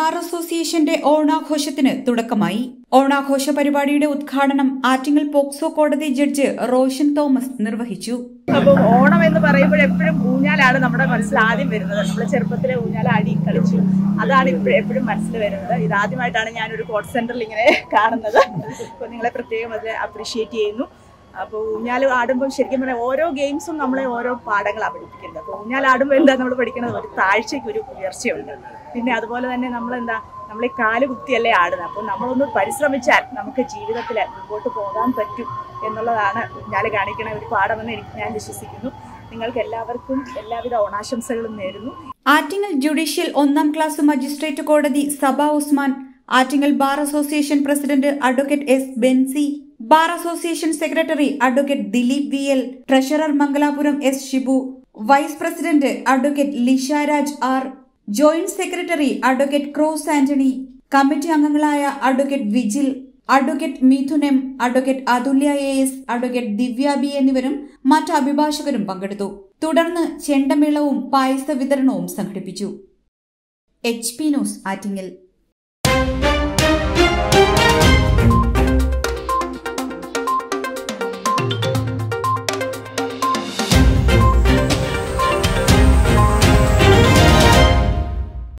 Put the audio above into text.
bar അസോസിയേഷന്റെ ഓണാഘോഷത്തിന് തുടക്കമായി ഓണാഘോഷ പരിപാടിയുടെ ഉദ്ഘാടനം ആറ്റിങ്ങൽ പോക്സോ കോടതി ജഡ്ജ് റോഷൻ തോമസ് നിർവഹിച്ചു അപ്പം ഓണം എന്ന് പറയുമ്പോൾ എപ്പോഴും ഊഞ്ഞാലാണ് നമ്മുടെ മനസ്സിൽ ആദ്യം വരുന്നത് നമ്മൾ ചെറുപ്പത്തിലെ ഊഞ്ഞാൽ അടി കളിച്ചു അതാണ് ഇപ്പോഴും എപ്പോഴും മനസ്സിൽ വരുന്നത് ഇതാദ്യമായിട്ടാണ് ഞാനൊരു കോട്ട് സെന്ററിൽ ഇങ്ങനെ കാണുന്നത് അപ്പോൾ നിങ്ങളെ പ്രത്യേകം അത് അപ്രീഷിയേറ്റ് ചെയ്യുന്നു അപ്പോൾ ഊഞ്ഞാൽ ആടുമ്പോൾ ശരിക്കും പറഞ്ഞാൽ ഓരോ ഗെയിംസും നമ്മളെ ഓരോ പാഠങ്ങളാണ് പഠിപ്പിക്കുന്നത് അപ്പോൾ ഊഞ്ഞാൽ ആടുമ്പോൾ എന്താ നമ്മൾ പഠിക്കുന്നത് ഒരു താഴ്ചയ്ക്ക് ഒരു ഉയർച്ചയുണ്ട് പിന്നെ അതുപോലെ തന്നെ നമ്മളെന്താ നമ്മൾ ഈ കാല് കുത്തിയല്ലേ ആടുന്നത് അപ്പോൾ നമ്മളൊന്ന് പരിശ്രമിച്ചാൽ നമുക്ക് ജീവിതത്തിൽ മുമ്പോട്ട് പോകാൻ പറ്റും എന്നുള്ളതാണ് ഊഞ്ഞാൽ കാണിക്കണ ഒരു പാഠമെന്ന് എനിക്ക് ഞാൻ വിശ്വസിക്കുന്നു നിങ്ങൾക്ക് എല്ലാവർക്കും എല്ലാവിധ ഓണാശംസകളും നേരുന്നു ആറ്റിങ്ങൽ ജുഡീഷ്യൽ ഒന്നാം ക്ലാസ് മജിസ്ട്രേറ്റ് കോടതി Saba Usman Attingal bar association president advocate S Benzy bar association secretary advocate Dileep V L treasurer Mangalapuram S Shibu vice president advocate Lisharaj R joint secretary advocate Cross Antony committee അംഗങ്ങളായ advocate Vijil advocate Mithun M advocate Athulya A S advocate Divya B എന്നിവരും മറ്റ് അഭിഭാഷകരും പങ്കെടുത്തു തുടർന്ന് ചെണ്ടമേളവും പായസ വിതരണവും സംഘടിപ്പിച്ചു H P news Attingal